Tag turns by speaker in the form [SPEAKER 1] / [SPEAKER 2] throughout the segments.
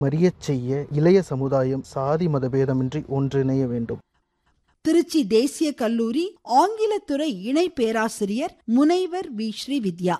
[SPEAKER 1] மறியச் செய்ய இளைய சமுதாயம் சாதி மதபேதமின்றி ஒன்றிணைய வேண்டும்
[SPEAKER 2] திருச்சி தேசிய கல்லூரி ஆங்கிலத்துறை இணை பேராசிரியர் முனைவர் வி ஸ்ரீவித்யா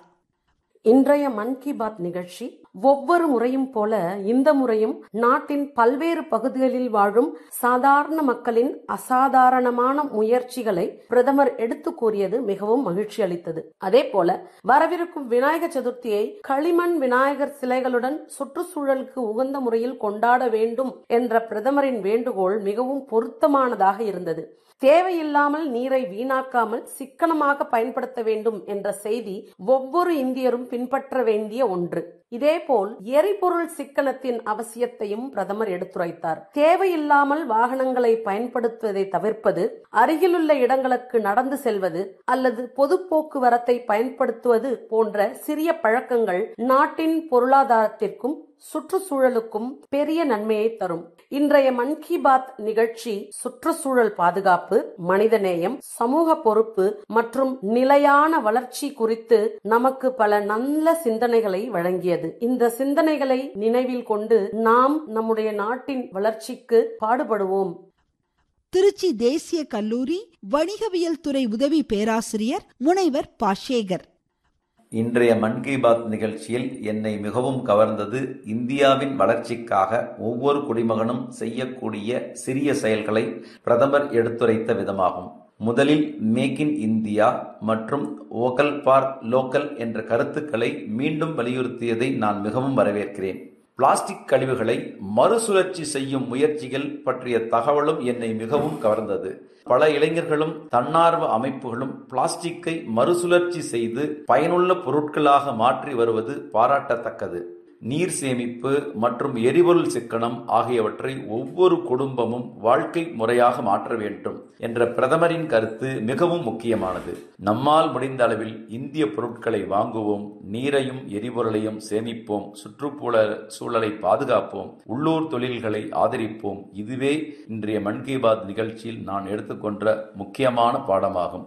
[SPEAKER 3] இன்றைய மன் கி பாத் நிகழ்ச்சி ஒவ்வொரு முறையும் போல இந்த முறையும் நாட்டின் பல்வேறு பகுதிகளில் வாழும் சாதாரண மக்களின் அசாதாரணமான முயற்சிகளை பிரதமர் எடுத்து கூறியது மிகவும் மகிழ்ச்சி அளித்தது அதே போல வரவிருக்கும் விநாயகர் சதுர்த்தியை களிமண் விநாயகர் சிலைகளுடன் சுற்றுச்சூழலுக்கு உகந்த முறையில் கொண்டாட வேண்டும் என்ற பிரதமரின் வேண்டுகோள் மிகவும் பொருத்தமானதாக இருந்தது தேவையில்லாமல் நீரை வீணாக்காமல் சிக்கனமாக பயன்படுத்த வேண்டும் என்ற செய்தி ஒவ்வொரு இந்தியரும் பின்பற்ற வேண்டிய ஒன்று இதேபோல் எரிபொருள் சிக்கனத்தின் அவசியத்தையும் பிரதமர் எடுத்துரைத்தார் தேவையில்லாமல் வாகனங்களை பயன்படுத்துவதை தவிர்ப்பது அருகிலுள்ள இடங்களுக்கு நடந்து செல்வது அல்லது பொது போக்குவரத்தை பயன்படுத்துவது போன்ற சிறிய பழக்கங்கள் நாட்டின் பொருளாதாரத்திற்கும் சுற்றுச்சூழலுக்கும் பெரிய நன்மையை தரும் இன்றைய மன் கி பாத் நிகழ்ச்சி சுற்றுச்சூழல் பாதுகாப்பு மனிதநேயம் சமூக பொறுப்பு மற்றும் நிலையான வளர்ச்சி குறித்து நமக்கு பல நல்ல சிந்தனைகளை வழங்கியது இந்த சிந்தனைகளை நினைவில் கொண்டு நாம் நம்முடைய நாட்டின் வளர்ச்சிக்கு பாடுபடுவோம்
[SPEAKER 2] திருச்சி தேசிய கல்லூரி வணிகவியல் துறை உதவி பேராசிரியர் முனைவர் பாஷேகர்
[SPEAKER 4] இன்றைய மன் கி பாத் நிகழ்ச்சியில் என்னை மிகவும் கவர்ந்தது இந்தியாவின் வளர்ச்சிக்காக ஒவ்வொரு குடிமகனும் செய்யக்கூடிய சிறிய செயல்களை பிரதமர் எடுத்துரைத்த விதமாகும் முதலில் மேக் இன் இந்தியா மற்றும் வோக்கல் ஃபார் லோக்கல் என்ற கருத்துக்களை மீண்டும் வலியுறுத்தியதை நான் மிகவும் வரவேற்கிறேன் பிளாஸ்டிக் கழிவுகளை மறுசுழற்சி செய்யும் முயற்சிகள் பற்றிய தகவலும் என்னை மிகவும் கவர்ந்தது பல இளைஞர்களும் தன்னார்வ அமைப்புகளும் பிளாஸ்டிக்கை மறுசுழற்சி செய்து பயனுள்ள பொருட்களாக மாற்றி வருவது பாராட்டத்தக்கது நீர் சேமிப்பு மற்றும் எரிபொருள் சிக்கனம் ஆகியவற்றை ஒவ்வொரு குடும்பமும் வாழ்க்கை முறையாக மாற்ற வேண்டும் என்ற பிரதமரின் கருத்து மிகவும் முக்கியமானது நம்மால் முடிந்த அளவில் இந்திய பொருட்களை வாங்குவோம் நீரையும் எரிபொருளையும் சேமிப்போம் சுற்றுப்புற சூழலை பாதுகாப்போம் உள்ளூர் தொழில்களை ஆதரிப்போம் இதுவே இன்றைய மன் கி பாத் நிகழ்ச்சியில் நான் எடுத்துக்கொண்ட முக்கியமான பாடமாகும்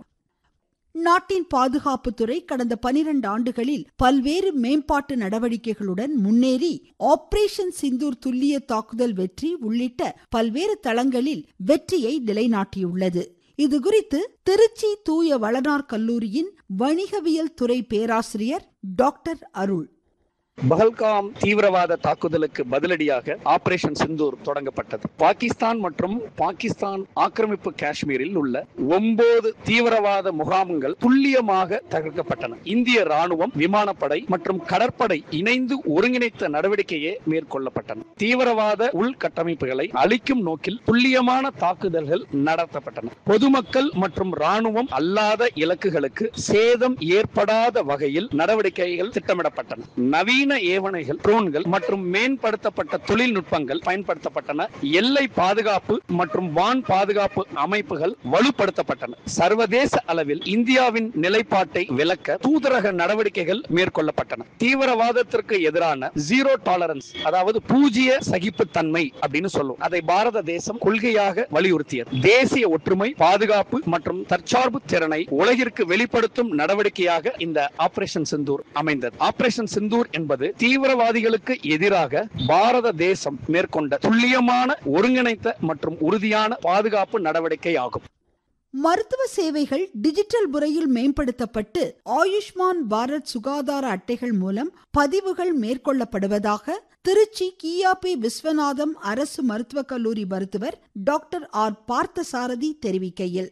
[SPEAKER 2] நாட்டின் பாதுகாப்புத்துறை கடந்த பனிரெண்டு ஆண்டுகளில் பல்வேறு மேம்பாட்டு நடவடிக்கைகளுடன் முன்னேறி ஆபரேஷன் சிந்தூர் துல்லிய தாக்குதல் வெற்றி உள்ளிட்ட பல்வேறு தளங்களில் வெற்றியை நிலைநாட்டியுள்ளது இதுகுறித்து திருச்சி தூய வளனார் கல்லூரியின் வணிகவியல் துறை பேராசிரியர் டாக்டர் அருள்
[SPEAKER 5] பஹல்காம் தீவிரவாத தாக்குதலுக்கு பதிலடியாக ஆபரேஷன் சிந்தூர் தொடங்கப்பட்டது பாகிஸ்தான் மற்றும் பாகிஸ்தான் ஆக்கிரமிப்பு காஷ்மீரில் உள்ள ஒன்பது தீவிரவாத முகாம்கள் துல்லியமாக தகர்க்கப்பட்டன இந்திய ராணுவம் விமானப்படை மற்றும் கடற்படை இணைந்து ஒருங்கிணைத்த நடவடிக்கையே மேற்கொள்ளப்பட்டன தீவிரவாத உள்கட்டமைப்புகளை அழிக்கும் நோக்கில் துல்லியமான தாக்குதல்கள் நடத்தப்பட்டன பொதுமக்கள் மற்றும் ராணுவம் அல்லாத இலக்குகளுக்கு சேதம் ஏற்படாத வகையில் நடவடிக்கைகள் திட்டமிடப்பட்டன நவீன நவீன ஏவனைகள் ட்ரோன்கள் மற்றும் மேம்படுத்தப்பட்ட தொழில்நுட்பங்கள் பயன்படுத்தப்பட்டன எல்லை பாதுகாப்பு மற்றும் வான் பாதுகாப்பு அமைப்புகள் வலுப்படுத்தப்பட்டன சர்வதேச அளவில் இந்தியாவின் நிலைப்பாட்டை விளக்க தூதரக நடவடிக்கைகள் மேற்கொள்ளப்பட்டன தீவிரவாதத்திற்கு எதிரான ஜீரோ டாலரன்ஸ் அதாவது பூஜ்ய சகிப்புத்தன்மை அப்படின்னு சொல்லுவோம் அதை பாரத தேசம் கொள்கையாக வலியுறுத்தியது தேசிய ஒற்றுமை பாதுகாப்பு மற்றும் தற்சார்பு திறனை உலகிற்கு வெளிப்படுத்தும் நடவடிக்கையாக இந்த ஆபரேஷன் சிந்தூர் அமைந்தது ஆபரேஷன் சிந்தூர் என்பது என்பது தீவிரவாதிகளுக்கு எதிராக பாரத தேசம் மேற்கொண்ட துல்லியமான ஒருங்கிணைத்த மற்றும் உறுதியான பாதுகாப்பு நடவடிக்கை ஆகும்
[SPEAKER 2] மருத்துவ சேவைகள் டிஜிட்டல் முறையில் மேம்படுத்தப்பட்டு ஆயுஷ்மான் பாரத் சுகாதார அட்டைகள் மூலம் பதிவுகள் மேற்கொள்ளப்படுவதாக திருச்சி கியாபி விஸ்வநாதம் அரசு மருத்துவக் கல்லூரி மருத்துவர் டாக்டர் ஆர் பார்த்தசாரதி தெரிவிக்கையில்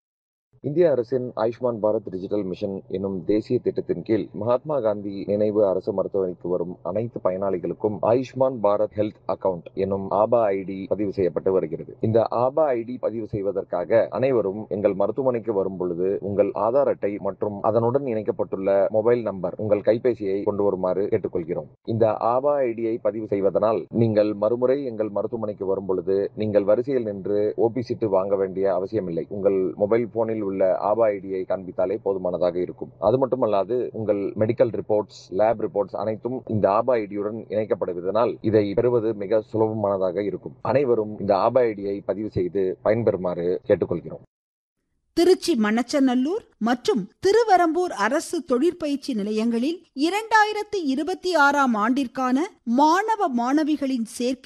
[SPEAKER 6] இந்திய அரசின் ஆயுஷ்மான் பாரத் டிஜிட்டல் மிஷன் என்னும் தேசிய திட்டத்தின் கீழ் மகாத்மா காந்தி நினைவு அரசு மருத்துவமனைக்கு வரும் அனைத்து பயனாளிகளுக்கும் ஆயுஷ்மான் பாரத் ஹெல்த் அக்கவுண்ட் என்னும் ஆபா ஐடி பதிவு செய்யப்பட்டு வருகிறது இந்த ஆபா ஐடி பதிவு செய்வதற்காக அனைவரும் எங்கள் மருத்துவமனைக்கு வரும் பொழுது உங்கள் ஆதார் அட்டை மற்றும் அதனுடன் இணைக்கப்பட்டுள்ள மொபைல் நம்பர் உங்கள் கைபேசியை கொண்டு வருமாறு கேட்டுக்கொள்கிறோம் இந்த ஆபா ஐடியை பதிவு செய்வதனால் நீங்கள் மறுமுறை எங்கள் மருத்துவமனைக்கு வரும் பொழுது நீங்கள் வரிசையில் நின்று ஓபி சீட்டு வாங்க வேண்டிய அவசியமில்லை உங்கள் மொபைல் போனில் உள்ள ஆபா ஐடியை காண்பித்தாலே போதுமானதாக இருக்கும் அது மட்டுமல்லாது உங்கள் மெடிக்கல் ரிப்போர்ட்ஸ் லேப் ரிப்போர்ட்ஸ் அனைத்தும் இந்த ஆபா ஐடியுடன் இணைக்கப்படுவதனால் இதை பெறுவது மிக சுலபமானதாக இருக்கும் அனைவரும் இந்த ஆபா ஐடியை பதிவு செய்து பயன்பெறுமாறு கேட்டுக்கொள்கிறோம்
[SPEAKER 2] திருச்சி மணச்சநல்லூர் மற்றும் திருவரம்பூர் அரசு தொழிற்பயிற்சி நிலையங்களில் இரண்டாயிரத்தி இருபத்தி ஆறாம் ஆண்டிற்கான மாணவ மாணவிகளின் சேர்க்கை